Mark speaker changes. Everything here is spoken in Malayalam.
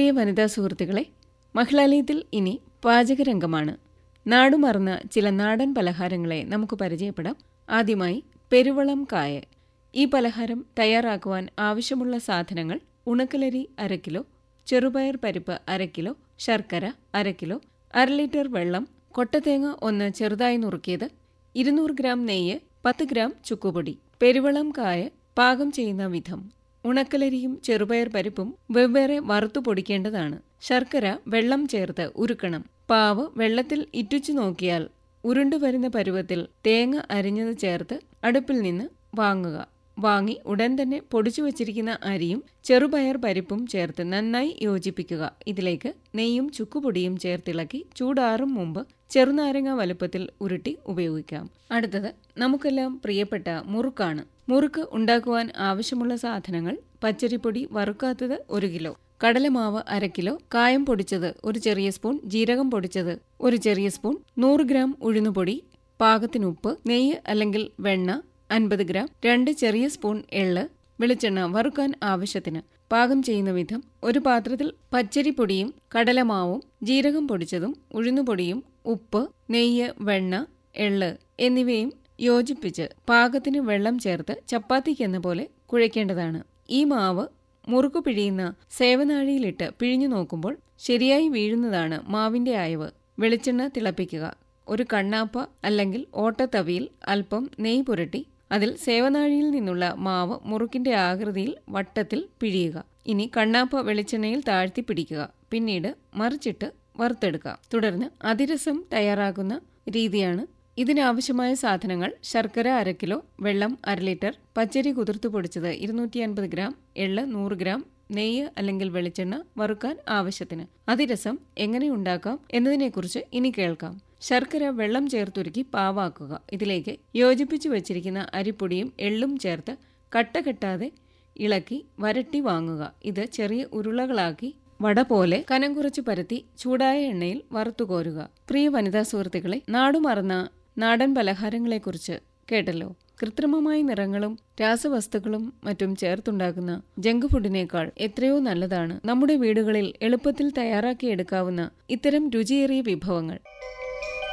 Speaker 1: പ്രിയ വനിതാ സുഹൃത്തുക്കളെ മഹിളാലയത്തിൽ ഇനി പാചകരംഗമാണ് നാടുമറന്ന ചില നാടൻ പലഹാരങ്ങളെ നമുക്ക് പരിചയപ്പെടാം ആദ്യമായി പെരുവളം കായ ഈ പലഹാരം തയ്യാറാക്കുവാൻ ആവശ്യമുള്ള സാധനങ്ങൾ ഉണക്കലരി അര കിലോ ചെറുപയർ പരിപ്പ് അര കിലോ ശർക്കര അര കിലോ അര ലിറ്റർ വെള്ളം കൊട്ടത്തേങ്ങ ഒന്ന് ചെറുതായി നുറുക്കിയത് ഇരുന്നൂറ് ഗ്രാം നെയ്യ് പത്ത് ഗ്രാം ചുക്കുപൊടി പെരുവളം കായ പാകം ചെയ്യുന്ന വിധം ഉണക്കലരിയും ചെറുപയർ പരിപ്പും വെവ്വേറെ വറുത്തു പൊടിക്കേണ്ടതാണ് ശർക്കര വെള്ളം ചേർത്ത് ഉരുക്കണം പാവ് വെള്ളത്തിൽ ഇറ്റുച്ചു നോക്കിയാൽ ഉരുണ്ടുവരുന്ന പരുവത്തിൽ തേങ്ങ അരിഞ്ഞത് ചേർത്ത് അടുപ്പിൽ നിന്ന് വാങ്ങുക വാങ്ങി ഉടൻ തന്നെ പൊടിച്ചു വച്ചിരിക്കുന്ന അരിയും ചെറുപയർ പരിപ്പും ചേർത്ത് നന്നായി യോജിപ്പിക്കുക ഇതിലേക്ക് നെയ്യും ചുക്കുപൊടിയും ചേർത്തിളക്കി ചൂടാറും മുമ്പ് ചെറുനാരങ്ങ വലുപ്പത്തിൽ ഉരുട്ടി ഉപയോഗിക്കാം അടുത്തത് നമുക്കെല്ലാം പ്രിയപ്പെട്ട മുറുക്കാണ് മുറുക്ക് ഉണ്ടാക്കുവാൻ ആവശ്യമുള്ള സാധനങ്ങൾ പച്ചരിപ്പൊടി വറുക്കാത്തത് ഒരു കിലോ കടലമാവ് അര കിലോ കായം പൊടിച്ചത് ഒരു ചെറിയ സ്പൂൺ ജീരകം പൊടിച്ചത് ഒരു ചെറിയ സ്പൂൺ നൂറ് ഗ്രാം ഉഴുന്നുപൊടി പാകത്തിന് ഉപ്പ് നെയ്യ് അല്ലെങ്കിൽ വെണ്ണ അൻപത് ഗ്രാം രണ്ട് ചെറിയ സ്പൂൺ എള്ള് വെളിച്ചെണ്ണ വറുക്കാൻ ആവശ്യത്തിന് പാകം ചെയ്യുന്ന വിധം ഒരു പാത്രത്തിൽ പച്ചരിപ്പൊടിയും കടലമാവും ജീരകം പൊടിച്ചതും ഉഴുന്നുപൊടിയും ഉപ്പ് നെയ്യ് വെണ്ണ എള്ള് എന്നിവയും യോജിപ്പിച്ച് പാകത്തിന് വെള്ളം ചേർത്ത് ചപ്പാത്തിക്കെന്ന പോലെ കുഴയ്ക്കേണ്ടതാണ് ഈ മാവ് മുറുക്കു പിഴിയുന്ന സേവനാഴിയിലിട്ട് പിഴിഞ്ഞു നോക്കുമ്പോൾ ശരിയായി വീഴുന്നതാണ് മാവിന്റെ അയവ് വെളിച്ചെണ്ണ തിളപ്പിക്കുക ഒരു കണ്ണാപ്പ അല്ലെങ്കിൽ ഓട്ടത്തവിയിൽ അല്പം നെയ്യ് പുരട്ടി അതിൽ സേവനാഴിയിൽ നിന്നുള്ള മാവ് മുറുക്കിന്റെ ആകൃതിയിൽ വട്ടത്തിൽ പിഴിയുക ഇനി കണ്ണാപ്പ വെളിച്ചെണ്ണയിൽ താഴ്ത്തി പിടിക്കുക പിന്നീട് മറിച്ചിട്ട് വറുത്തെടുക്കുക തുടർന്ന് അതിരസം തയ്യാറാക്കുന്ന രീതിയാണ് ഇതിനാവശ്യമായ സാധനങ്ങൾ ശർക്കര അര കിലോ വെള്ളം അര ലിറ്റർ പച്ചരി കുതിർത്തു പൊടിച്ചത് ഇരുന്നൂറ്റി അൻപത് ഗ്രാം എള്ള് നൂറ് ഗ്രാം നെയ്യ് അല്ലെങ്കിൽ വെളിച്ചെണ്ണ വറുക്കാൻ ആവശ്യത്തിന് അതിരസം എങ്ങനെ ഉണ്ടാക്കാം എന്നതിനെക്കുറിച്ച് ഇനി കേൾക്കാം ശർക്കര വെള്ളം ചേർത്തുരുക്കി പാവാക്കുക ഇതിലേക്ക് യോജിപ്പിച്ചു വച്ചിരിക്കുന്ന അരിപ്പൊടിയും എള്ളും ചേർത്ത് കട്ട കെട്ടാതെ ഇളക്കി വരട്ടി വാങ്ങുക ഇത് ചെറിയ ഉരുളകളാക്കി വട പോലെ കനം കുറച്ച് പരത്തി ചൂടായ എണ്ണയിൽ വറുത്തുകോരുക പ്രിയ വനിതാ സുഹൃത്തുക്കളെ നാടുമറന്ന നാടൻ പലഹാരങ്ങളെക്കുറിച്ച് കേട്ടല്ലോ കൃത്രിമമായ നിറങ്ങളും രാസവസ്തുക്കളും മറ്റും ചേർത്തുണ്ടാക്കുന്ന ജങ്ക് ഫുഡിനേക്കാൾ എത്രയോ നല്ലതാണ് നമ്മുടെ വീടുകളിൽ എളുപ്പത്തിൽ തയ്യാറാക്കിയെടുക്കാവുന്ന ഇത്തരം രുചിയേറിയ വിഭവങ്ങൾ